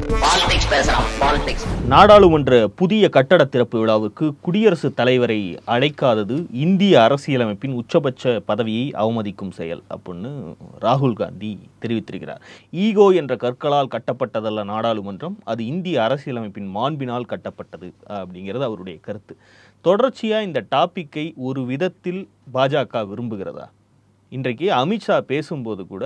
Politics பேசுறான் politics நாடாளுமன்ற புதிய கட்டட திறப்பு விழாவுக்கு குடியரசுத் தலைவரை அழைக்காதது இந்திய அரசியலமைப்பின் உச்சபட்ச பதவியை அவமதிக்கும் செயல் அப்படின்னு ராகுல் காந்தி தெரிவித்திருக்கிறார் ஈகோ என்ற கற்களால் கட்டப்பட்டதல்ல நாடாளுமன்றம் அது இந்திய அரசியலமைப்பின் மாண்பினால் கட்டப்பட்டது அப்படிங்கிறது அவருடைய கருத்து தொடர்ச்சியாக இந்த டாப்பிக்கை ஒரு விதத்தில் பாஜக விரும்புகிறதா இன்றைக்கு அமித்ஷா பேசும்போது கூட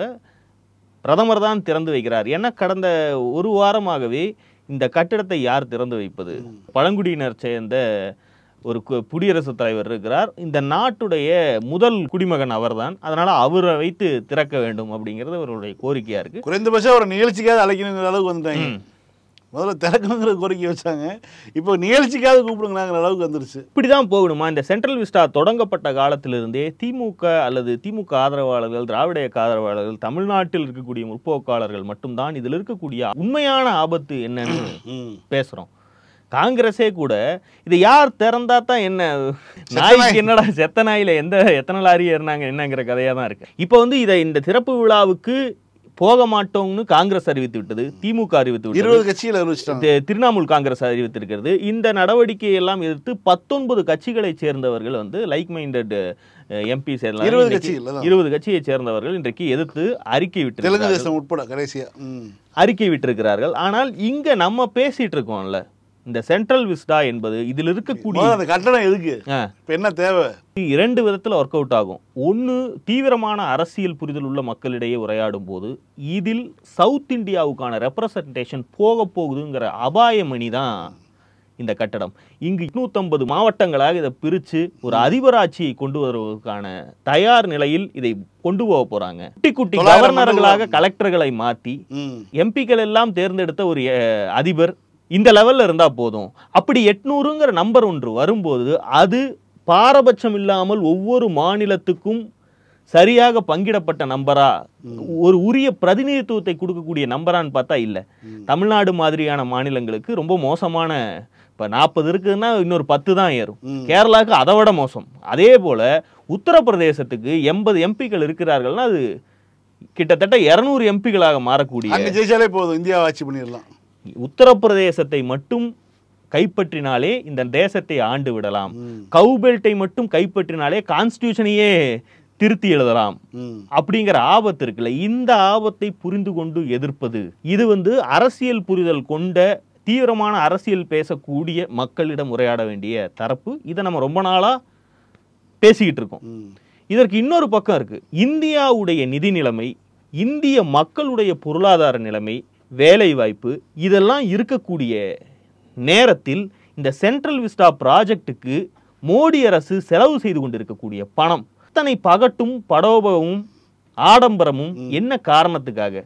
பிரதமர் தான் திறந்து வைக்கிறார் ஏன்னா கடந்த ஒரு வாரமாகவே இந்த கட்டிடத்தை யார் திறந்து வைப்பது பழங்குடியினர் சேர்ந்த ஒரு கு- குடியரசுத் தலைவர் இருக்கிறார் இந்த நாட்டுடைய முதல் குடிமகன் அவர்தான் அதனால அவரை வைத்து திறக்க வேண்டும் அப்படிங்கிறது அவருடைய கோரிக்கையா இருக்கு குறைந்தபட்சம் ஒரு நிகழ்ச்சிக்காவது அழைக்கணுங்கிற அளவுக்கு வந்துட்டாங்க ம். முதல்ல திறக்கணுங்கிற கோரிக்கை வச்சாங்க இப்போ நிகழ்ச்சிக்காவது கூப்பிடுங்களாங்கிற அளவுக்கு வந்துருச்சு இப்படிதான் போகணுமா இந்த சென்ட்ரல் விஸ்டா தொடங்கப்பட்ட காலத்திலிருந்தே திமுக அல்லது திமுக ஆதரவாளர்கள் திராவிட இயக்க ஆதரவாளர்கள் தமிழ்நாட்டில் இருக்கக்கூடிய முற்போக்காளர்கள் மட்டும்தான் இதில் இருக்கக்கூடிய உண்மையான ஆபத்து என்னன்னு ம் பேசுறோம் காங்கிரஸே கூட இதை யார் திறந்தா தான் என்ன நாய்க்கு என்னடா செத்த நாயில எந்த எத்தனை லாரி ஏறினாங்க என்னங்கிற கதையா தான் இருக்கு இப்போ வந்து இதை இந்த திறப்பு விழாவுக்கு போக மாட்டோம்னு காங்கிரஸ் அறிவித்து விட்டது திமுக அறிவித்து விட்டது இருபது கட்சியில் அறிவிச்சிட்டாங்க தி- திரிணாமுல் காங்கிரஸ் அறிவித்திருக்கிறது இந்த நடவடிக்கையை எல்லாம் எதிர்த்து பத்தொன்பது கட்சிகளைச் சேர்ந்தவர்கள் வந்து லைக் மைண்டட் எம்பி இருபது கட்சிகள் அதான். இருபது கட்சியைச் சேர்ந்தவர்கள் இன்றைக்கு எதிர்த்து அறிக்கை தெலுங்கு விட்டு தேசம் உட்பட கடைசியா ம் அறிக்கை விட்டிருக்கிறார்கள் ஆனால் இங்க நம்ம பேசிட்டு இருக்கோம்ல இந்த சென்ட்ரல் விஸ்டா என்பது இதில் இருக்கக்கூடிய முதல்ல அந்த கட்டணம் எதுக்கு ஆ, இப்போ என்ன தேவை இரண்டு விதத்தில் ஒர்க் அவுட் ஆகும் ஒன்று தீவிரமான அரசியல் புரிதல் உள்ள மக்களிடையே உரையாடும் போது இதில் சவுத் இந்தியாவுக்கான ரெப்ரசன்டேஷன் போக போகுதுங்கிற அபாயமணி தான் இந்த கட்டடம் இங்கு 250 மாவட்டங்களாக இதை பிரித்து ஒரு அதிபராட்சியை கொண்டு வருவதற்கான தயார் நிலையில் இதை கொண்டு போக போறாங்க குட்டி குட்டி தொள்ளாயிரம் கவர்னர்களாக மண்டலம். கலெக்டர்களை மாற்றி ம் எம்பிக்கள் எல்லாம் தேர்ந்தெடுத்த ஒரு அஹ், அதிபர் இந்த லெவல்ல இருந்தா போதும் அப்படி எட்நூறுங்கிற நம்பர் ஒன்று வரும்போது அது பாரபட்சம் இல்லாமல் ஒவ்வொரு மாநிலத்துக்கும் சரியாக பங்கிடப்பட்ட நம்பரா ஒரு உரிய பிரதிநிதித்துவத்தை கொடுக்கக்கூடிய நம்பரான்னு பார்த்தா இல்ல தமிழ்நாடு மாதிரியான மாநிலங்களுக்கு ரொம்ப மோசமான இப்ப நாற்பது இருக்குதுன்னா இன்னொரு பத்து தான் ஏறும் ம். கேரளாவுக்கு அதை விட மோசம் அதே போல உத்தரப்பிரதேசத்துக்கு எண்பது எம்பிக்கள் இருக்கிறார்கள்னா அது கிட்டத்தட்ட இருநூறு எம்பிகளாக மாறக்கூடிய அங்க ஜெயிச்சாலே போதும் இந்தியாவை ஆட்சி பண்ணிடலாம் உத்தரப்பிரதேசத்தை மட்டும் கைப்பற்றினாலே இந்த தேசத்தை ஆண்டு விடலாம் ம் கவுபெல்ட்டை மட்டும் கைப்பற்றினாலே கான்ஸ்டியூஷனையே திருத்தி எழுதலாம் ம் அப்படிங்கிற ஆபத்து இருக்குல்ல இந்த ஆபத்தை புரிந்து கொண்டு எதிர்ப்பது இது வந்து அரசியல் புரிதல் கொண்ட தீவிரமான அரசியல் பேசக்கூடிய மக்களிடம் உரையாட வேண்டிய தரப்பு இதை நம்ம ரொம்ப நாளா பேசிக்கிட்டு இருக்கோம் ம் இதற்கு இன்னொரு பக்கம் இருக்கு இந்தியாவுடைய நிதி நிலைமை இந்திய மக்களுடைய பொருளாதார நிலைமை வேலை வாய்ப்பு இதெல்லாம் இருக்கக்கூடிய நேரத்தில் இந்த சென்ட்ரல் விஸ்டா ப்ராஜெக்ட்டுக்கு மோடி அரசு செலவு செய்து கொண்டிருக்கக்கூடிய பணம் அத்தனை பகட்டும் படோபமும் ஆடம்பரமும் என்ன காரணத்துக்காக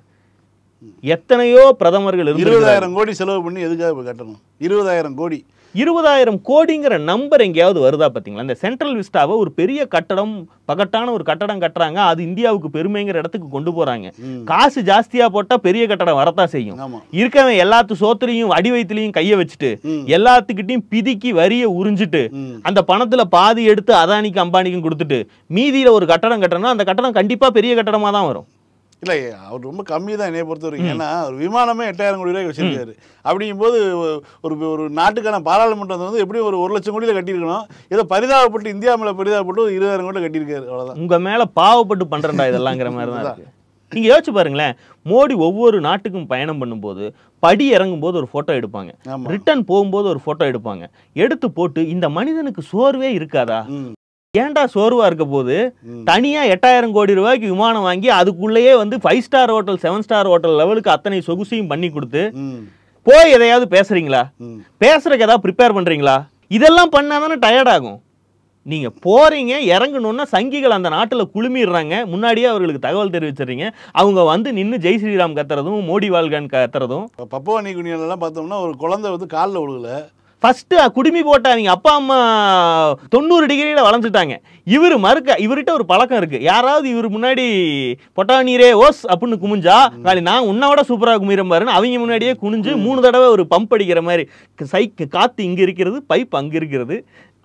எத்தனையோ பிரதமர்கள் இருந்து இருபதாயிரம் கோடி செலவு பண்ணி எதுக்காக இப்போ கட்டணும் இருபதாயிரம் கோடி இருபதாயிரம் கோடிங்கிற நம்பர் எங்கேயாவது வருதா பாத்தீங்களா இந்த சென்ட்ரல் விஸ்டாவை ஒரு பெரிய கட்டடம் பகட்டான ஒரு கட்டடம் கட்டுறாங்க அது இந்தியாவுக்கு பெருமைங்கிற இடத்துக்கு கொண்டு போறாங்க ம் காசு ஜாஸ்தியா போட்டா பெரிய கட்டடம் வரத்தான் செய்யும் ஆமா இருக்கவன் எல்லாத்து சோத்துலையும் அடி வயிற்றுலையும் கைய வச்சுட்டு ம் எல்லாத்துக்கிட்டையும் பிதிக்கி வரிய உறிஞ்சிட்டு ம் அந்த பணத்துல பாதி எடுத்து அதானிக்கும் அம்பானிக்கும் கொடுத்துட்டு மீதியில ஒரு கட்டடம் கட்டணும் அந்த கட்டடம் கண்டிப்பா பெரிய கட்டடமா தான் வரும் இல்லை அவர் ரொம்ப கம்மி தான் என்னைய பொறுத்த வரைக்கும் ஏன்னா ஒரு விமானமே எட்டாயிரம் கோடி ரூபாய்க்கு வச்சிருக்காரு அப்படிங்கும்போது ஒரு ஒரு நாட்டுக்கான பாராளுமன்றம் வந்து எப்படியும் ஒரு ஒரு லட்சம் கோடியில் கட்டியிருக்கணும் ஏதோ பரிதாபப்பட்டு இந்தியா மேலே பரிதாபப்பட்டு ஒரு இருபதாயிரம் கோடியில் கட்டியிருக்காரு அவ்வளோதான் உங்க மேல பாவப்பட்டு பண்றேன்டா இதெல்லாங்கிற மாதிரி தான் இருக்கு நீங்க யோசிச்சு பாருங்களேன் மோடி ஒவ்வொரு நாட்டுக்கும் பயணம் பண்ணும்போது படி இறங்கும் போது ஒரு போட்டோ எடுப்பாங்க ஆமா ரிட்டர்ன் போகும்போது ஒரு போட்டோ எடுப்பாங்க எடுத்து போட்டு இந்த மனிதனுக்கு சோர்வே இருக்காதா ம் ஏன்டா சோர்வா இருக்க போது ம். தனியா எட்டாயிரம் கோடி ரூபாய்க்கு விமானம் வாங்கி அதுக்குள்ளேயே வந்து five star hotel seven star hotel லெவலுக்கு அத்தனை சொகுசையும் பண்ணி கொடுத்து ம் போய் எதையாவது பேசுறீங்களா ம் பேசுறதுக்கு ஏதாவது ப்ரிப்பேர் பண்றீங்களா இதெல்லாம் பண்ணாதானே டயர்ட் ஆகும் நீங்க போறீங்க இறங்கணும்னா சங்கிகள் அந்த நாட்டுல குழுமிடுறாங்க முன்னாடியே அவர்களுக்கு தகவல் தெரிவிச்சிடுறீங்க அவங்க வந்து நின்னு ஜெய் ஸ்ரீராம் கத்துறதும் மோடி வாழ்கன் கத்துறதும் இப்போ பப்புவா நீ குனியாலெல்லாம் பார்த்தோம்னா ஒரு குழந்தை வந்து காலில் விழுகல ஃபர்ஸ்ட் குடுமி போட்ட அவங்க அப்பா அம்மா தொண்ணூறு டிகிரியில வளர்ந்துட்டாங்க இவர் மறுக்க இவர்கிட்ட ஒரு பழக்கம் இருக்கு யாராவது இவர் முன்னாடி பொட்டா நீரே ஓஸ் அப்படின்னு குமிஞ்சா நாளை நான் உன்னை விட சூப்பரா குமிரம் பாருன்னு அவங்க முன்னாடியே குனிஞ்சு மூணு தடவை ஒரு பம்ப் அடிக்கிற மாதிரி சைக்கு காத்து இங்க இருக்கிறது பைப் அங்க இருக்கிறது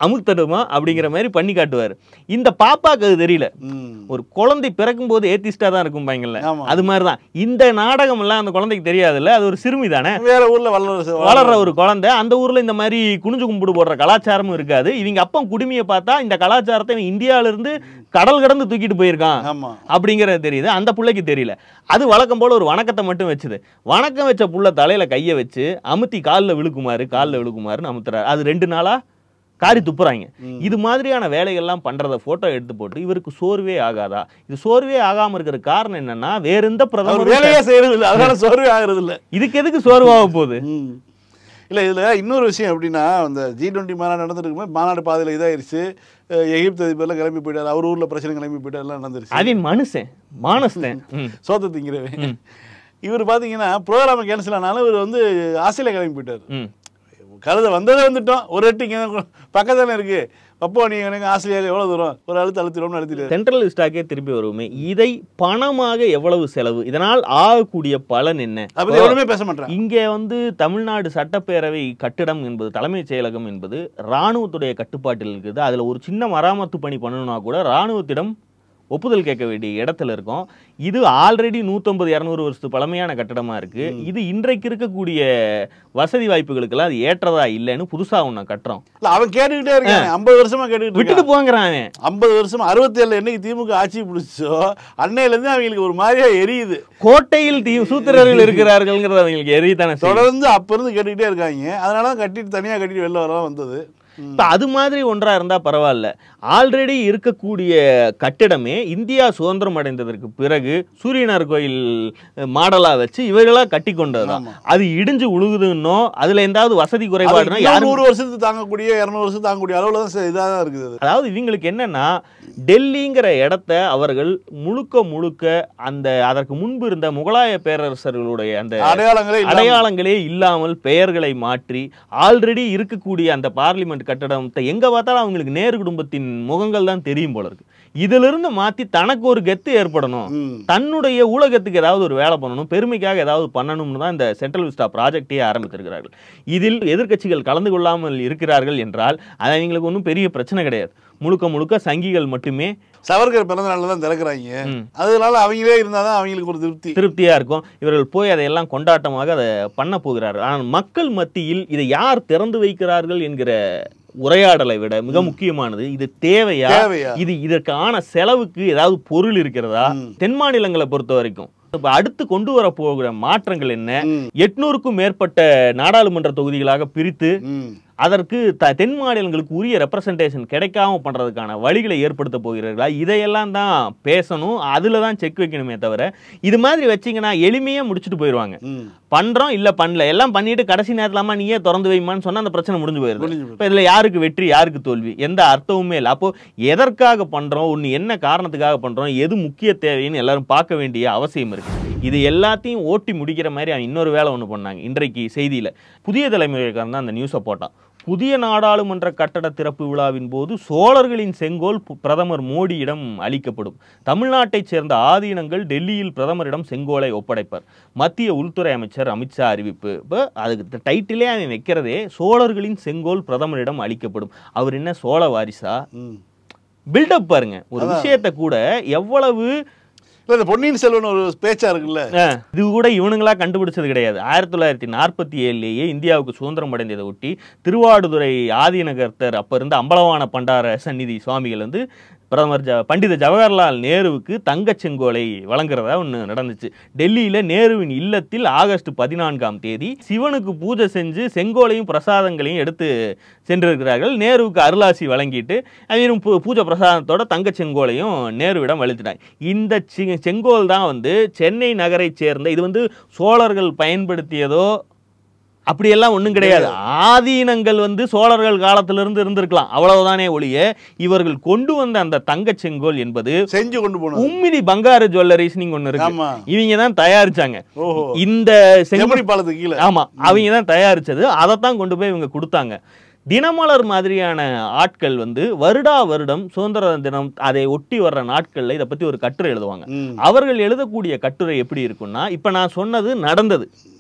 அமுத்தடுமா அப்படிங்கிற மாதிரி பண்ணி காட்டுவார் இந்த பாப்பாக்கு அது தெரியல ம். ஒரு குழந்தை பிறக்கும் போது ஏத்திஸ்டா தான் இருக்கும் பாங்கல்ல ஆமா. அது மாதிரி தான் இந்த நாடகம் எல்லாம் அந்த குழந்தைக்கு தெரியாதுல்ல அது ஒரு சிறுமி தானே வேற ஊர்ல வளர வளர்ற ஒரு குழந்தை அந்த ஊர்ல இந்த மாதிரி குனிஞ்சு கும்பிடு போடுற கலாச்சாரமும் இருக்காது இவங்க அப்பன் குடுமியை பார்த்தா இந்த கலாச்சாரத்தை இவன் இந்தியால இருந்து கடல் கடந்து தூக்கிட்டு போயிருக்கான் ஆமா அப்படிங்கிறது தெரியுது அந்த புள்ளைக்கு தெரியல அது வழக்கம் போல ஒரு வணக்கத்தை மட்டும் வச்சுது வணக்கம் வச்ச புள்ள தலையில கைய வச்சு அமுத்தி காலில் விழுக்குமாறு காலில் விழுக்குமாறுன்னு அமுத்துறாரு அது ரெண்டு நாளா காரி துப்புறாங்க இது மாதிரியான வேலைகள்லாம் பண்றத போட்டோ எடுத்து போட்டு இவருக்கு சோர்வே ஆகாதா இது சோர்வே ஆகாம இருக்கிற காரணம் என்னன்னா வேற எந்த அவர் பிரதமர் வேலையே செய்யறது இல்ல அதனால சோர்வே ஆகுறது இல்ல இதுக்கு எதுக்கு சோர்வாக போகுது ம். இல்ல இதுல இன்னொரு விஷயம் எப்படின்னா அந்த ஜி டுவெண்ட்டி மாநாடு நடந்துட்டு இருக்கும்போது மாநாடு பாதையில இதாயிருச்சு அஹ் எகிப்து அதிபர்லாம் கிளம்பி போயிட்டாரு அவர் ஊர்ல பிரச்சனை கிளம்பி போயிட்டாரு எல்லாம் நடந்துருச்சு அவன் மனுஷன் மானஸ்தன் ம். சோத்த திங்கிறவன் இவர் பாத்தீங்கன்னா ப்ரோக்ராம் கேன்சல் ஆனாலும் இவர் வந்து ஆஸ்திரேலியா கிளம்பி போயிட்டாரு ம் கழுத வந்ததே வந்துட்டோம் ஒரு எட்டு இங்கே பக்கத்தானே இருக்கு பப்போ நீங்க எனக்கு ஆஸ்திரேலியா எவ்வளவு தூரம் ஒரு அழுத்து அழுத்திடும்னு அழுத்திட்டு சென்ட்ரல் லிஸ்டாக்கே திருப்பி வருவோமே இதை பணமாக எவ்வளவு செலவு இதனால் ஆகக்கூடிய பலன் என்ன அதை பத்தி எவ்வளவுமே பேச மாட்டேன் இங்கே வந்து தமிழ்நாடு சட்டப்பேரவை கட்டிடம் என்பது தலைமைச் செயலகம் என்பது இராணுவத்துடைய கட்டுப்பாட்டில் இருக்குது அதில் ஒரு சின்ன மராமத்து பணி பண்ணணும்னா கூட இராணுவத்திடம் ஒப்புதல் கேட்க வேண்டிய இடத்துல இருக்கும் இது ஆல்ரெடி நூற்றம்பது இரநூறு வருஷத்து பழமையான கட்டடமா இருக்கு இது இன்றைக்கு இருக்கக்கூடிய வசதி வாய்ப்புகளுக்கெல்லாம் அது ஏற்றதா இல்லைன்னு புதுசா ஒன்று கட்டுறோம் இல்ல அவன் கேட்டுக்கிட்டே இருக்கான் ஐம்பது வருஷமா கேட்டுக்கிட்டு விட்டுட்டு இருக்கான் போங்கிறான் அவன். ஐம்பது வருஷம் அறுபத்தி ஏழுல என்னைக்கு திமுக ஆட்சி பிடிச்சோ அன்னையில இருந்து அவங்களுக்கு ஒரு மாதிரியா எரியுது கோட்டையில் தீ சூத்திரர்கள் இருக்கிறார்கள்ங்கிறது அவங்களுக்கு எரியத்தானே செய்யும். தொடர்ந்து அப்ப இருந்து கேட்டுக்கிட்டே இருக்காங்க அதனால தான் கட்டிட்டு தனியா கட்டிட்டு வெளில வரலாம் வந்தது ம். இப்ப அது மாதிரி ஒன்றா இருந்தா பரவாயில்ல ஆல்ரெடி இருக்கக்கூடிய கட்டிடமே இந்தியா சுதந்திரம் அடைந்ததற்கு பிறகு சூரியனார் கோயில் மாடலா வச்சு இவர்களா கட்டி கொண்டதுதான் ஆமா. அது இடிஞ்சு உழுகுதுன்னோ அதுல எந்தாவது வசதி அது குறைபாடுனா இன்னும் யாரும் நூறு வருஷத்துக்கு தாங்கக்கூடிய இருநூறு வருஷத்துக்கு தாங்கக்கூடிய அளவுல தான் ச- இதா தான் இருக்குது அது அதாவது இவங்களுக்கு என்னன்னா டெல்லிங்கிற இடத்த அவர்கள் முழுக்க முழுக்க அந்த அதற்கு முன்பு இருந்த முகலாய பேரரசர்களுடைய அந்த அடையாளங்களே இல்லாம அடையாளங்களே இல்லாமல் பெயர்களை மாற்றி ஆல்ரெடி இருக்கக்கூடிய அந்த பார்லிமெண்ட் கட்டடத்தை எங்க பார்த்தாலும் அவங்களுக்கு நேரு குடும்பத்தின் முகங்கள் தான் தெரியும் போல இருக்கு இதிலிருந்து மாத்தி தனக்கு ஒரு கெத்து ஏற்படணும் ம். தன்னுடைய ஊழகத்துக்கு ஏதாவது ஒரு வேலை பண்ணணும் பெருமைக்காக ஏதாவது பண்ணணும்னு தான் இந்த சென்ட்ரல் விஸ்டா ப்ராஜெக்டே ஆரம்பித்திருக்கிறார்கள் இதில் எதிர்க்கட்சிகள் கலந்து கொள்ளாமல் இருக்கிறார்கள் என்றால் அது அவங்களுக்கு ஒன்றும் பெரிய பிரச்சனை கிடையாது முழுக்க முழுக்க சங்கிகள் மட்டுமே சவர்கர் பிறந்த நாள்ல தான் திறக்கிறாங்க ம். அதனால அவங்களே இருந்தாதான் அவங்களுக்கு ஒரு திருப்தி திருப்தியா இருக்கும் இவர்கள் போய் அதையெல்லாம் கொண்டாட்டமாக அதை பண்ண போகிறார்கள் ஆனால் மக்கள் மத்தியில் இதை யார் திறந்து வைக்கிறார்கள் என்கிற உரையாடலை விட மிக முக்கியமானது இது தேவையா தேவையா? இது இதற்கான செலவுக்கு ஏதாவது பொருள் இருக்கிறதா தென் மாநிலங்களை பொறுத்த வரைக்கும் இப்ப அடுத்து கொண்டு வர போகிற மாற்றங்கள் என்ன ம். எட்நூறுக்கும் மேற்பட்ட நாடாளுமன்ற தொகுதிகளாக பிரித்து ம். அதற்கு த தென் மாநிலங்களுக்கு உரிய ரெப்ரசன்டேஷன் கிடைக்காம பண்றதுக்கான வழிகளை ஏற்படுத்த போகிறீர்களா இதையெல்லாம் தான் பேசணும் அதுல தான் செக் வைக்கணுமே தவிர இது மாதிரி வச்சீங்கன்னா எளிமையா முடிச்சுட்டு போயிடுவாங்க ம். பண்றோம் இல்ல பண்ணல எல்லாம் பண்ணிட்டு கடைசி நேரத்துலாமா நீயே திறந்து வைமான்னு சொன்னா அந்த பிரச்சனை முடிஞ்சு போயிருது முடிஞ்சு போயிடும். இப்ப இதுல யாருக்கு வெற்றி யாருக்கு தோல்வி எந்த அர்த்தமுமே இல்லை அப்போ எதற்காக பண்றோம் ஒன்னு என்ன காரணத்துக்காக பண்றோம் எது முக்கிய தேவைன்னு எல்லாரும் பார்க்க வேண்டிய அவசியம் இருக்கு இது எல்லாத்தையும் ஓட்டி முடிக்கிற மாதிரி அவன் இன்னொரு வேலை ஒன்று பண்ணாங்க இன்றைக்கு செய்தியில புதிய தலைமுறைக்காரன் தான் அந்த நியூஸை போட்டான் புதிய நாடாளுமன்ற கட்டட திறப்பு விழாவின் போது சோழர்களின் செங்கோல் பு- பிரதமர் மோடியிடம் அளிக்கப்படும் தமிழ்நாட்டைச் சேர்ந்த ஆதீனங்கள் டெல்லியில் பிரதமரிடம் செங்கோலை ஒப்படைப்பர் மத்திய உள்துறை அமைச்சர் அமித்ஷா அறிவிப்பு இப்போ அதுக்கு டைட்டிலே அவன் வைக்கிறதே சோழர்களின் செங்கோல் பிரதமரிடம் அளிக்கப்படும் அவர் என்ன சோழ வாரிசா ம். பில்டப் பாருங்க ஒரு விஷயத்தை கூட எவ்வளவு இல்ல இந்த பொன்னியின் செல்வன் ஒரு பேச்சா இருக்குல்ல அஹ், இது கூட இவனுங்களா கண்டுபிடிச்சது கிடையாது ஆயிரத்தி தொள்ளாயிரத்தி நாற்பத்தி ஏழுலேயே இந்தியாவுக்கு சுதந்திரம் அடைந்ததை ஒட்டி திருவாடுதுறை ஆதீனகர்த்தர் அப்ப இருந்த அம்பலவான பண்டார சந்நிதி சுவாமிகள் வந்து பிரதமர் ஜ பண்டித ஜவஹர்லால் நேருவுக்கு தங்கச் செங்கோலை வழங்குறதா ஒன்று நடந்துச்சு டெல்லியில நேருவின் இல்லத்தில் ஆகஸ்ட் பதினான்காம் தேதி சிவனுக்கு பூஜை செஞ்சு செங்கோலையும் பிரசாதங்களையும் எடுத்து சென்றிருக்கிறார்கள் நேருவுக்கு அருளாசி வழங்கிட்டு அவரும் பூ- பூஜை பிரசாதத்தோட தங்கச் செங்கோலையும் நேருவிடம் அளித்துட்டாங்க இந்த சி- செங்கோல் தான் வந்து சென்னை நகரைச் சேர்ந்த இது வந்து சோழர்கள் பயன்படுத்தியதோ அப்படியெல்லாம் ஒண்ணும் கிடையாது ஆதீனங்கள் வந்து சோழர்கள் காலத்திலிருந்து இருந்திருக்கலாம் அவ்வளவுதானே ஒழிய இவர்கள் கொண்டு வந்த அந்த தங்கச் செங்கோல் என்பது செஞ்சு கொண்டு போனது உம்மிதி பங்காரு ஜுவல்லரிஸ் நீங்க ஒண்ணு இருக்கு ஆமா இவங்க தான் தயாரிச்சாங்க ஓஹோ இந்த செங்கோல் செம்மணி பாலத்துக்கு கீழே ஆமா அவங்க தான் தயாரிச்சது அதைத்தான் கொண்டு போய் இவங்க கொடுத்தாங்க தினமலர் மாதிரியான ஆட்கள் வந்து வருடா வருடம் சுதந்திர தினம் அதை ஒட்டி வர்ற நாட்கள்ல இதை பத்தி ஒரு கட்டுரை எழுதுவாங்க ம். அவர்கள் எழுதக்கூடிய கட்டுரை எப்படி இருக்கும்னா இப்ப நான் சொன்னது நடந்தது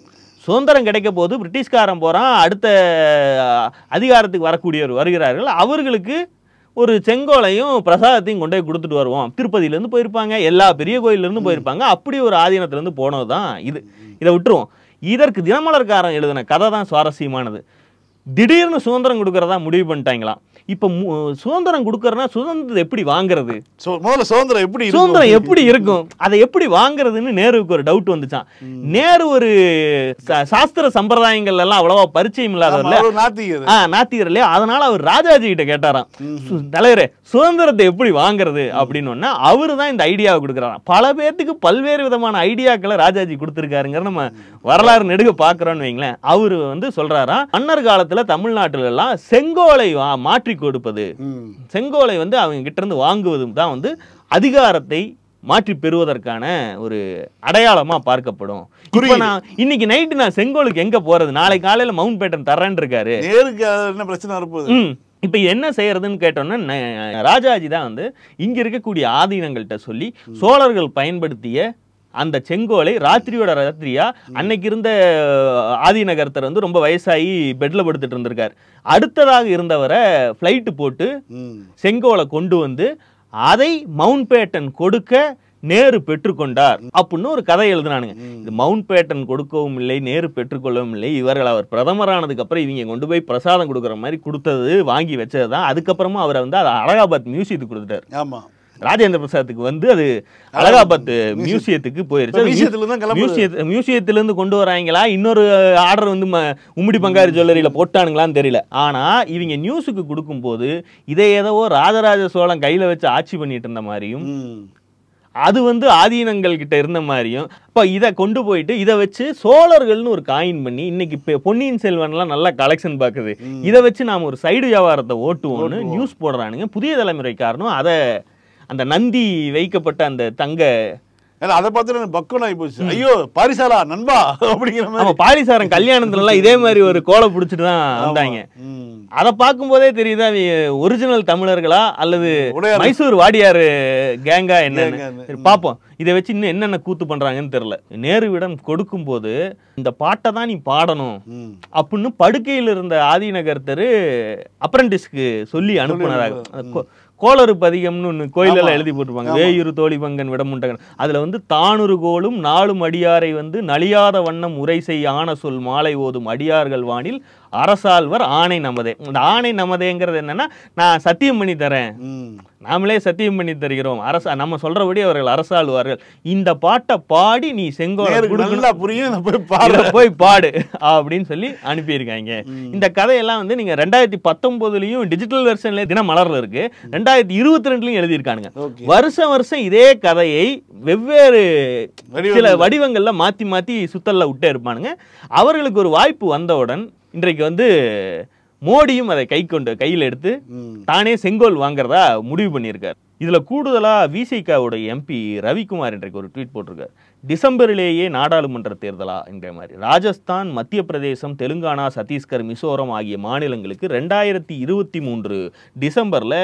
சுதந்திரம் கிடைக்க போது பிரிட்டிஷ்காரன் போறான் அடுத்த அஹ், அதிகாரத்துக்கு வரக்கூடியவர் வருகிறார்கள் அவர்களுக்கு ஒரு செங்கோலையும் பிரசாதத்தையும் கொண்டு போய் கொடுத்துட்டு வருவோம் திருப்பதியிலேருந்து போயிருப்பாங்க எல்லா பெரிய கோயிலேருந்து போயிருப்பாங்க அப்படி ஒரு ஆதீனத்திலேருந்து போனது தான் இது இதை விட்டுருவோம் இதற்கு தினமலர்காரன் எழுதின கதை தான் சுவாரஸ்யமானது திடீர்னு சுதந்திரம் கொடுக்கறதா முடிவு பண்ணிட்டாங்களாம் இப்போ மு- சுதந்திரம் கொடுக்கறனா சுதந்திரம் எப்படி வாங்குறது சோ- முதல்ல சுதந்திரம் எப்படி இருக்கும்? சுதந்திரம் எப்படி இருக்கும் அதை எப்படி வாங்குறதுன்னு நேருவுக்கு ஒரு டவுட் வந்துச்சான் நேரு ஒரு சா- சாஸ்திர சம்பிரதாயங்கள் எல்லாம் அவ்வளவா பரிச்சயம் ஆமா, இல்லாதவர்ல அவர் நாத்திகர் ஆ நாத்திகர் இல்லையா அதனால அவர் ராஜாஜி கிட்ட கேட்டாராம் சு- தலைவரே சுதந்திரத்தை எப்படி வாங்குறது அப்படின்னு அவரு தான் இந்த ஐடியாவை கொடுக்குறாராம் பல பேர்த்துக்கு பல்வேறு விதமான ஐடியாக்களை ராஜாஜி கொடுத்துருக்காருங்கிற நம்ம வரலாறு நெடுக பார்க்குறோன்னு வைங்களேன் அவரு வந்து சொல்றாராம் மன்னர் காலத்துல தமிழ்நாட்டுல எல்லாம் செங்கோலை வா- மாற்றி கொடுப்பது ம். செங்கோலை வந்து அவங்க கிட்ட இருந்து வாங்குவதும் தான் வந்து அதிகாரத்தை மாற்றி பெறுவதற்கான ஒரு அடையாளமா பார்க்கப்படும் இப்போ குறியீடு. நான் இன்னைக்கு நைட்டு நான் செங்கோலுக்கு எங்க போறது நாளை காலையில மவுண்ட் பேட்டன் தர்றேன்னு இருக்காரு நேருக்கு அது என்ன பிரச்சனை வரப்போகுது ம் இப்போ என்ன செய்யறதுன்னு கேட்டோன்னா ந- ராஜாஜி தான் வந்து இங்க இருக்கக்கூடிய ஆதீனங்கள்கிட்ட சொல்லி சோழர்கள் பயன்படுத்திய அந்த செங்கோலை ராத்திரியோட ராத்திரியா அன்னைக்கு இருந்த அஹ், ஆதீனகர்த்தர் வந்து ரொம்ப வயசாகி பெட்ல படுத்துட்டு இருந்திருக்கார் அடுத்ததாக இருந்தவரை ஃப்ளைட்டு போட்டு ம். செங்கோலை கொண்டு வந்து அதை மவுண்ட் பேட்டன் கொடுக்க நேரு பெற்றுக்கொண்டார் அப்படின்னு ஒரு கதை எழுதுனானுங்க இது மவுண்ட் பேட்டன் கொடுக்கவும் இல்லை நேரு பெற்றுக்கொள்ளவும் இல்லை இவர்கள் அவர் பிரதமரானதுக்கு அப்புறம் இவங்க கொண்டு போய் பிரசாதம் கொடுக்குற மாதிரி கொடுத்தது வாங்கி வச்சது தான் அதுக்கப்புறமா அவரை வந்து அதை அலகாபாத் மியூசியத்துக்கு கொடுத்துட்டார் ஆமா ராஜேந்திர பிரசாத்துக்கு வந்து அது அலகாபாத் மியூசியத்துக்கு போயிருச்சு அது மியூசியத்துல இருந்து தான் கிளம்புது. மியூசியத்து மியூசியத்துல இருந்து கொண்டு வராங்களா இன்னொரு ஆர்டர் வந்து ம- உம்மிடி பங்காரு ஜுவல்லரியில போட்டானுங்களான்னு தெரியல ஆனா இவங்க நியூஸுக்கு கொடுக்கும்போது இதை ஏதோ ராஜராஜ சோழன் கையில வச்சு ஆட்சி பண்ணிட்டு இருந்த மாதிரியும் ம். அது வந்து ஆதீனங்கள் கிட்ட இருந்த மாதிரியும் இப்போ இதை கொண்டு போயிட்டு இதை வச்சு சோழர்கள்னு ஒரு காயின் பண்ணி இன்னைக்கு இப்போ பொன்னியின் செல்வன்லாம் நல்லா கலெக்ஷன் பார்க்குது இதை வச்சு நாம் ஒரு சைடு வியாபாரத்தை ஓட்டுவோம்னு நியூஸ் போடுறானுங்க புதிய தலைமுறை காரணம் அதை அந்த நந்தி வைக்கப்பட்ட அந்த தங்க ஏன்னா அதை பார்த்துட்டு எனக்கு பக்கம் ஆகி போச்சு ஐயோ பாரிசாலா நண்பா அப்படிங்கிற மாதிரி நம்ம பாரிசாரன் கல்யாணத்துல எல்லாம் இதே மாதிரி ஒரு கோலை பிடிச்சிட்டு தான் வந்தாங்க ம். அதை பார்க்கும்போதே தெரியுது அவங்க ஒரிஜினல் தமிழர்களா அல்லது உடையார். மைசூர் வாடியார் கேங்கா என்னன்னு கேங்கான்னு. சரி, பார்ப்போம் இதை வச்சு இன்னும் என்னென்ன கூத்து பண்றாங்கன்னு தெரியல நேருவிடம் கொடுக்கும்போது இந்த பாட்டை தான் நீ பாடணும் ம். அப்படின்னு படுக்கையில் இருந்த ஆதிநகர்த்தர் அப்ரண்டிஸ்க்கு சொல்லி அனுப்புனதாக அந்த கோ- கோளறு பதிகம்னு ஒன்று கோயிலெல்லாம் எழுதி போட்டிருப்பாங்க வேயுரு தோழி பங்கன் விடமுண்டகன் அதுல வந்து தானுரு கோலும் நாளும் அடியாரை வந்து நலியாத வண்ணம் உரை செய் ஆன சொல் மாலை ஓதும் அடியார்கள் வானில் அரசாழ்வர் ஆணை நமதே இந்த ஆணை நமதேங்கிறது என்னன்னா நான் சத்தியம் பண்ணி தரேன் ம். நாமளே சத்தியம் பண்ணி தருகிறோம் அரச நம்ம சொல்றபடி அவர்கள் அரசாளுவார்கள் இந்த பாட்டை பாடி நீ செங்கோலை நேருக்கு கொடுக்கணும் நல்லா புரியும் நான் போய் இதை பாடுறேன் போய் பாடு அப்படின்னு சொல்லி அனுப்பியிருக்காங்க இந்த கதையெல்லாம் வந்து நீங்க ரெண்டாயிரத்தி பத்தொன்பதுலயும் டிஜிட்டல் வெர்ஷன்ல தினமலர்ல இருக்கு ரெண்டாயிரத்தி இருபத்தி ரெண்டுலயும் எழுதியிருக்கானுங்க ஓகே வருஷம் வருஷம் இதே கதையை வெவ்வேறு வடிவங்கள்ல. சில வடிவங்கள்ல மாத்தி மாத்தி சுத்தல்ல விட்டே இருப்பானுங்க அவர்களுக்கு ஒரு வாய்ப்பு வந்தவுடன் இன்றைக்கு வந்து மோடியும் அதை கை கொண்டு கையில் எடுத்து ம். தானே செங்கோல் வாங்குறதா முடிவு பண்ணியிருக்கார் இதுல கூடுதலா விசிகாவோட எம்பி ரவிக்குமார் இன்றைக்கு ஒரு ட்வீட் போட்டிருக்கார் டிசம்பரிலேயே நாடாளுமன்ற தேர்தலா என்கிற மாதிரி ராஜஸ்தான் மத்திய பிரதேசம் தெலுங்கானா சத்தீஸ்கர் மிசோரம் ஆகிய மாநிலங்களுக்கு ரெண்டாயிரத்தி இருபத்தி மூன்று டிசம்பர்ல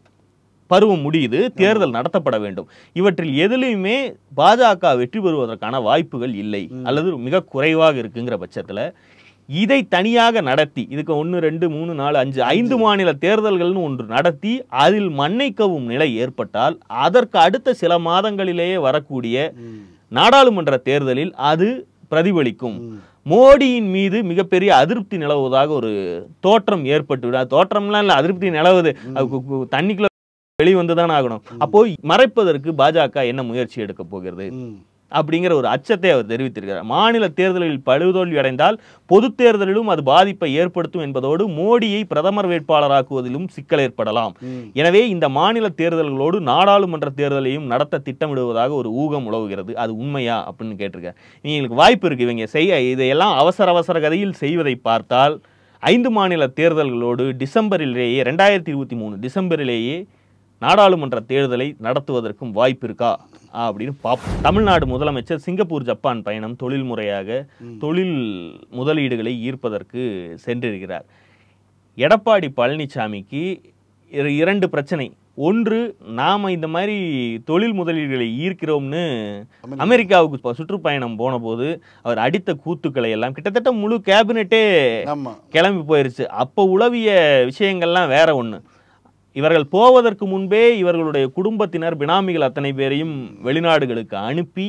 பருவம் முடியுது தேர்தல் நடத்தப்பட வேண்டும் இவற்றில் எதுலையுமே பாஜக வெற்றி பெறுவதற்கான வாய்ப்புகள் இல்லை அல்லது மிக குறைவாக இருக்குங்கிற பட்சத்துல இதை தனியாக நடத்தி இதுக்கு ஒன்று ரெண்டு மூணு நாலு அஞ்சு ஐந்து மாநில தேர்தல்கள்னு ஒன்று நடத்தி அதில் மன்னைக்கவும் நிலை ஏற்பட்டால் அதற்கு அடுத்த சில மாதங்களிலேயே வரக்கூடிய நாடாளுமன்ற தேர்தலில் அது பிரதிபலிக்கும் மோடியின் மீது மிகப்பெரிய அதிருப்தி நிலவுவதாக ஒரு தோற்றம் ஏற்பட்டு விடும். அது தோற்றம்லாம் இல்லை அதிருப்தி நிலவுது அது கு- கு- தண்ணிக்குள்ள வெளிவந்து தானே ஆகணும் அப்போ மறைப்பதற்கு பாஜக என்ன முயற்சி எடுக்க போகிறது ம். அப்படிங்கிற ஒரு அச்சத்தை அவர் தெரிவித்திருக்கிறார் மாநில தேர்தலில் படுதோல்வி அடைந்தால் பொது தேர்தலிலும் அது பாதிப்பை ஏற்படுத்தும் என்பதோடு மோடியை பிரதமர் வேட்பாளராக்குவதிலும் சிக்கல் ஏற்படலாம் ம். எனவே இந்த மாநில தேர்தல்களோடு நாடாளுமன்ற தேர்தலையும் நடத்த திட்டமிடுவதாக ஒரு ஊகம் உலவுகிறது அது உண்மையா அப்படின்னு கேட்டிருக்கார் இவங்களுக்கு வாய்ப்பு இருக்கு இவங்க செய்ய இதையெல்லாம் அவசர அவசர கதையில் செய்வதை பார்த்தால் ஐந்து மாநில தேர்தல்களோடு டிசம்பரிலேயே ரெண்டாயிரத்தி இருபத்தி மூணு டிசம்பரிலேயே நாடாளுமன்ற தேர்தலை நடத்துவதற்கும் வாய்ப்பு இருக்கா அப்படின்னு பார்ப்போம் தமிழ்நாடு முதலமைச்சர் சிங்கப்பூர் ஜப்பான் பயணம் தொழில் முறையாக தொழில் முதலீடுகளை ஈர்ப்பதற்கு சென்றிருக்கிறார் எடப்பாடி பழனிசாமிக்கு இரு- இரண்டு பிரச்சனை ஒன்று நாம இந்த மாதிரி தொழில் முதலீடுகளை ஈர்க்கிறோம்னு அமெரிக்காவுக்கு இப்ப சுற்றுப்பயணம் போன போது அவர் அடித்த கூத்துக்களை எல்லாம் கிட்டத்தட்ட முழு கேபினெட்டே ஆமா கிளம்பி போயிருச்சு அப்போ உளவிய விஷயங்கள்லாம் வேற ஒண்ணு இவர்கள் போவதற்கு முன்பே இவர்களுடைய குடும்பத்தினர் பினாமிகள் அத்தனை பேரையும் வெளிநாடுகளுக்கு அனுப்பி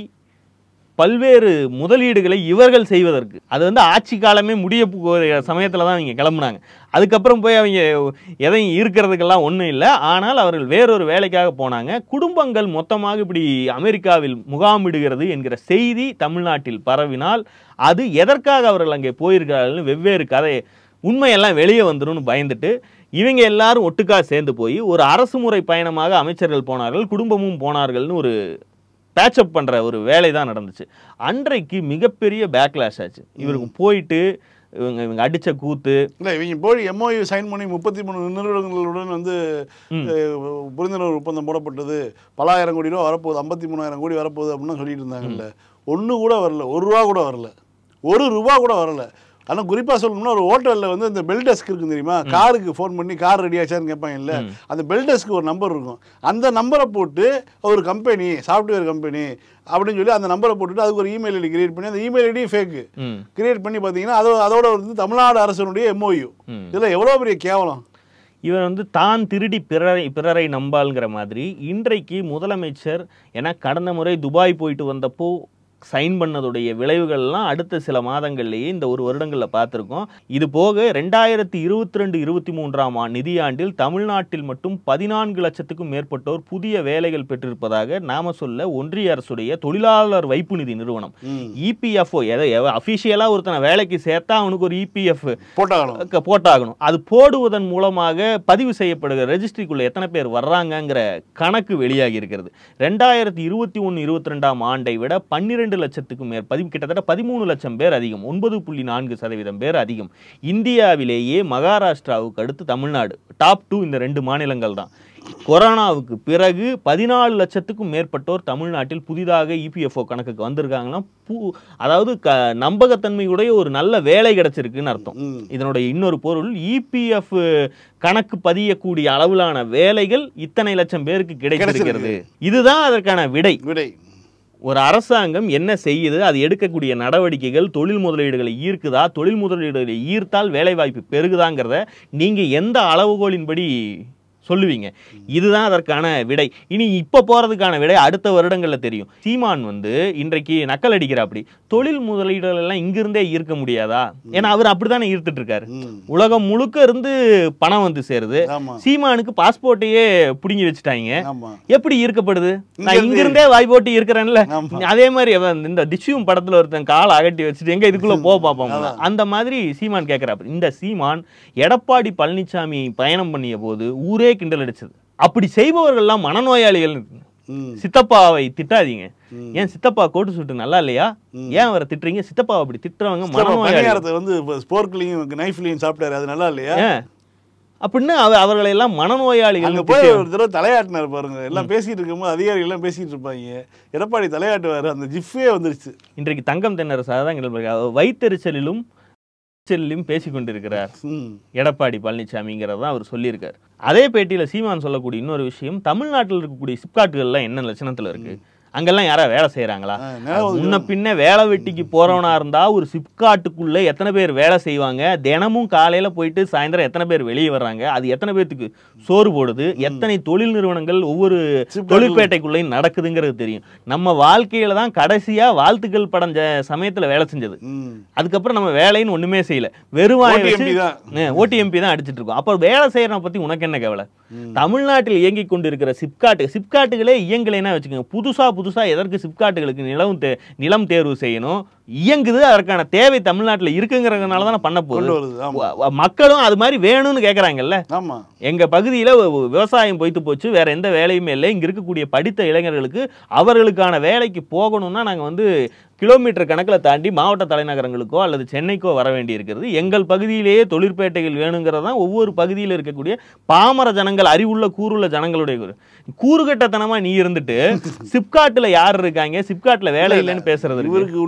பல்வேறு முதலீடுகளை இவர்கள் செய்வதற்கு அது வந்து ஆட்சி காலமே முடிய போகிற சமயத்தில் தான் அவங்க கிளம்புனாங்க அதுக்கப்புறம் போய் அவங்க எதையும் ஈர்க்கிறதுக்கெல்லாம் ஒன்றும் இல்லை ஆனால் அவர்கள் வேறொரு வேலைக்காக போனாங்க குடும்பங்கள் மொத்தமாக இப்படி அமெரிக்காவில் முகாமிடுகிறது என்கிற செய்தி தமிழ்நாட்டில் பரவினால் அது எதற்காக அவர்கள் அங்கே போயிருக்கிறார்கள்னு வெவ்வேறு கதை உண்மையெல்லாம் வெளியே வந்துரும்னு பயந்துட்டு இவங்க எல்லாரும் ஒட்டுக்கா சேர்ந்து போய் ஒரு அரசு முறை பயணமாக அமைச்சர்கள் போனார்கள் குடும்பமும் போனார்கள்னு ஒரு பேட்சப் பண்ற ஒரு வேலை தான் நடந்துச்சு அன்றைக்கு மிகப்பெரிய பேக்லாஷ் ஆச்சு இவருக்கு போயிட்டு இவங்க இவங்க அடிச்ச கூத்து இல்ல இவங்க போய் எம்ஓயு சைன் பண்ணி முப்பத்தி மூணு நிறுவனங்களுடன் வந்து ம். அஹ், புரிந்துணர்வு ஒப்பந்தம் போடப்பட்டது பலாயிரம் கோடி ரூபா வரப்போகுது ஐம்பத்தி மூணாயிரம் கோடி வரப்போகுது அப்படின்னு சொல்லிட்டு இருந்தாங்கல்ல ஒன்று கூட வரல ஒரு ரூபா கூட வரல ஒரு ரூபா கூட வரல ஆனால் குறிப்பாக சொல்லணும்னா ஒரு ஹோட்டலில் வந்து இந்த பெல் டெஸ்க் இருக்கு தெரியுமா காருக்கு ஃபோன் பண்ணி கார் ரெடி ஆச்சான்னு கேட்பாங்க இல்லை அந்த பெல் டெஸ்க்கு ஒரு நம்பர் இருக்கும் அந்த நம்பரை போட்டு ஒரு கம்பெனி சாஃப்ட்வேர் கம்பெனி அப்படின்னு சொல்லி அந்த நம்பரை போட்டுட்டு அதுக்கு ஒரு இமெயில் ஐடி கிரியேட் பண்ணி அந்த இமெயில் ஐடி ஃபேக்கு ம் கிரியேட் பண்ணி பார்த்தீங்கன்னா அதோ அதோட வந்து தமிழ்நாடு அரசனுடைய எம்ஓயு ம். இதில் எவ்வளோ பெரிய கேவலம் இவர் வந்து தான் திருடி பிறரை பிறரை நம்பாள்ங்கிற மாதிரி இன்றைக்கு முதலமைச்சர் ஏன்னா கடந்த முறை துபாய் போயிட்டு வந்தப்போ சைன் பண்ணதுடைய விளைவுகள்லாம் அடுத்த சில மாதங்கள்லேயே இந்த ஒரு வருடங்களில் பார்த்துருக்கோம் இது போக ரெண்டாயிரத்தி இருபத்தி ரெண்டு இருபத்தி மூன்றாம் ஆண்டு நிதியாண்டில் தமிழ்நாட்டில் மட்டும் பதினான்கு லட்சத்துக்கும் மேற்பட்டோர் புதிய வேலைகள் பெற்றிருப்பதாக நாம சொல்ல ஒன்றிய அரசுடைய தொழிலாளர் வைப்பு நிதி நிறுவனம் ம். இபிஎஃப்ஓ எதை அஃபிஷியலாக ஒருத்தனை வேலைக்கு சேர்த்தா அவனுக்கு ஒரு இபிஎஃப் போட்டாகணும் க- போட்டாகணும் அது போடுவதன் மூலமாக பதிவு செய்யப்படுகிற ரெஜிஸ்ட்ரிக்குள்ள எத்தனை பேர் வர்றாங்கங்கிற கணக்கு வெளியாகி இருக்கிறது ரெண்டாயிரத்தி இருபத்தி ஒன்று இருபத்தி ரெண்டாம் ஆண்டை விட பன்னிரெண்டு லட்சத்துக்கும் மேற் பதி கிட்டத்தட்ட பதிமூணு லட்சம் பேர் அதிகம் ஒன்பது புள்ளி நான்கு சதவீதம் பேர் அதிகம் இந்தியாவிலேயே மகாராஷ்டிராவுக்கு அடுத்து தமிழ்நாடு டாப் டூ இந்த ரெண்டு மாநிலங்கள் தான் கொரோனாவுக்கு பிறகு பதினாலு லட்சத்துக்கும் மேற்பட்டோர் தமிழ்நாட்டில் புதிதாக இபிஎஃப்ஓ கணக்குக்கு வந்திருக்காங்களாம் பூ அதாவது க நம்பகத்தன்மையுடைய ஒரு நல்ல வேலை கிடைச்சிருக்குன்னு அர்த்தம் ம். இதனுடைய இன்னொரு பொருள் இபிஎஃப் கணக்கு பதியக்கூடிய அளவிலான வேலைகள் இத்தனை லட்சம் பேருக்கு கிடைத்திருக்கிறது இதுதான் அதற்கான விடை விடை ஒரு அரசாங்கம் என்ன செய்யுது அது எடுக்கக்கூடிய நடவடிக்கைகள் தொழில் முதலீடுகளை ஈர்க்குதா தொழில் முதலீடுகளை ஈர்த்தால் வேலைவாய்ப்பு பெருகுதாங்கிறத நீங்க எந்த அளவுகோலின்படி சொல்லுவீங்க இதுதான் அதற்கான விடை இனி இப்ப போறதுக்கான விடை அடுத்த வருடங்கள்ல தெரியும் சீமான் வந்து இன்றைக்கு நக்கல் அடிக்கிறாப்படி தொழில் முதலீடுகள் எல்லாம் இங்கிருந்தே ஈர்க்க முடியாதா ஏன்னா அவர் அப்படித்தானே ஈர்த்துட்டு இருக்காரு ம். உலகம் முழுக்க இருந்து பணம் வந்து சேருது ஆமா சீமானுக்கு பாஸ்போர்ட்டையே புடுங்கி வச்சுட்டாங்க ஆமா எப்படி ஈர்க்கப்படுது நான் இங்கிருந்து- இங்கிருந்தே வாய் போட்டு இருக்கிறேன்ல ஆமா. அதே மாதிரி அவன் இந்த திஷ்யூம் படத்துல ஒருத்தன் காலை அகட்டி வச்சுட்டு எங்க இதுக்குள்ள போக பார்ப்போம் அதான். அந்த மாதிரி சீமான் கேட்கிறாப்பு இந்த சீமான் எடப்பாடி பழனிசாமி பயணம் பண்ணிய போது ஊரே கிண்டல் அடிச்சது அப்படி செய்பவர்கள்லாம் மனநோயாளிகள் ம். சித்தப்பாவை திட்டாதீங்க ம். ஏன் சித்தப்பா கோட்டு சுட்டு நல்லா இல்லையா ஏன் அவரை திட்டுறீங்க சித்தப்பாவை அப்படி திட்டுறவங்க சித்தப்பா மனநோயாளி பணியாரத்தை வந்து ஸ்போர்க்லையும் நைஃப்லையும் சாப்பிட்டாரு அது நல்லா இல்லையா ஏன் அப்படின்னு அவ- அவர்களை எல்லாம் அங்க மனநோயாளிகள் போய் ஒரு தடவை தலையாட்டினார் பாருங்க எல்லாம் பேசிட்டு இருக்கும்போது அதிகாரிகள் எல்லாம் பேசிட்டு இருப்பாங்க எடப்பாடி தலையாட்டுவாரு அந்த ஜிஃபே வந்துருச்சு இன்றைக்கு தங்கம் தென்னரசு தான் வைத்தெரிச்சலிலும் எரிச்சலிலும் பேசிக் கொண்டிருக்கிறார் ம். எடப்பாடி பழனிசாமிங்கிறத தான் அவர் சொல்லியிருக்காரு அதே பேட்டியில சீமான் சொல்லக்கூடிய இன்னொரு விஷயம் தமிழ்நாட்டில் இருக்கக்கூடிய சிப்காட்டுகள்லாம் என்ன லட்சணத்துல இருக்கு அங்கெல்லாம் யாரா வேலை செய்யறாங்களா ஆ, நினைவு முன்ன பின்ன வேலை வெட்டிக்கு போறவனா இருந்தா ஒரு சிப்காட்டுக்குள்ள எத்தனை பேர் வேலை செய்வாங்க தினமும் காலையில போயிட்டு சாயந்தரம் எத்தனை பேர் வெளியே வர்றாங்க அது எத்தனை பேர்த்துக்கு சோறு போடுது எத்தனை தொழில் நிறுவனங்கள் ஒவ்வொரு சிப்காட்டுல- தொழிற்பேட்டைக்குள்ளேயும் நடக்குதுங்கிறது தெரியும் நம்ம வாழ்க்கையில தான் கடைசியா வாழ்த்துக்கள் படைஞ்ச சமயத்துல வேலை செஞ்சது ம். அதுக்கப்புறம் நம்ம வேலைன்னு ஒண்ணுமே செய்யல வெறும் வாயை OTMP வச்சு தான். ஓடிஎம்பி தான் அடிச்சிட்டு இருக்கோம் அப்போ வேலை செய்யறவன பத்தி உனக்கு என்ன கவலை தமிழ்நாட்டில் இயங்கிக் கொண்டிருக்கிற சிப்காட்டு சிப்காட்டுகளே இயங்கலைன்னா வச்சுக்கோங்க புதுசா புதுசா எதற்கு சிப்காட்டுகளுக்கு நிலம் தே நிலம் தேர்வு செய்யணும் இயங்குது அதற்கான தேவை தமிழ்நாட்டுல இருக்குங்கிறதுனால தானே பண்ண கொண்டு போகுது வருது ஆமா வ- வ- மக்களும் அது மாதிரி வேணும்னு கேக்குறாங்கல்ல ஆமா எங்க பகுதியில வ- வ- விவசாயம் பொய்த்து போச்சு வேற எந்த வேலையுமே இல்லை இங்க இருக்கக்கூடிய படித்த இளைஞர்களுக்கு அவர்களுக்கான வேலைக்கு போகணும்னா நாங்க வந்து கிலோமீட்டர் கணக்கில் தாண்டி மாவட்ட தலைநகரங்களுக்கோ அல்லது சென்னைக்கோ வர வேண்டி இருக்கிறது எங்கள் பகுதியிலேயே தொழிற்பேட்டைகள் வேணுங்கிறது தான் ஒவ்வொரு பகுதியில் இருக்கக்கூடிய பாமர ஜனங்கள் அறிவுள்ள கூறுள்ள ஜனங்களுடைய ஒரு- கூறுகட்டத்தனமா நீ இருந்துட்டு சிப்காட்டுல யார் இருக்காங்க சிப்காட்டுல வேலை இல்லைன்னு பேசுறது இருக்கு இவருக்கு உண்டியல் போடுற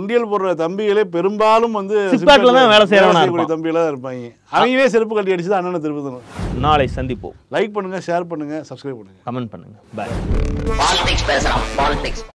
உள்ள தம்பிகளே பெரும்பாலும் வந்து சிப்காட்ல தான் வேலை செய்றவனா செய்யக்கூடிய இருப்பான். தம்பிகளா தான் இருப்பாங்க அவங்களே செருப்பு கட்டி அடிச்சு தான் அண்ணனை திருப்பி நாளை சந்திப்போம் லைக் பண்ணுங்க ஷேர் பண்ணுங்க சப்ஸ்கிரைப் பண்ணுங்க கமெண்ட் பண்ணுங்க பாய் Politics பேசுறான் பாலிடிக்ஸ்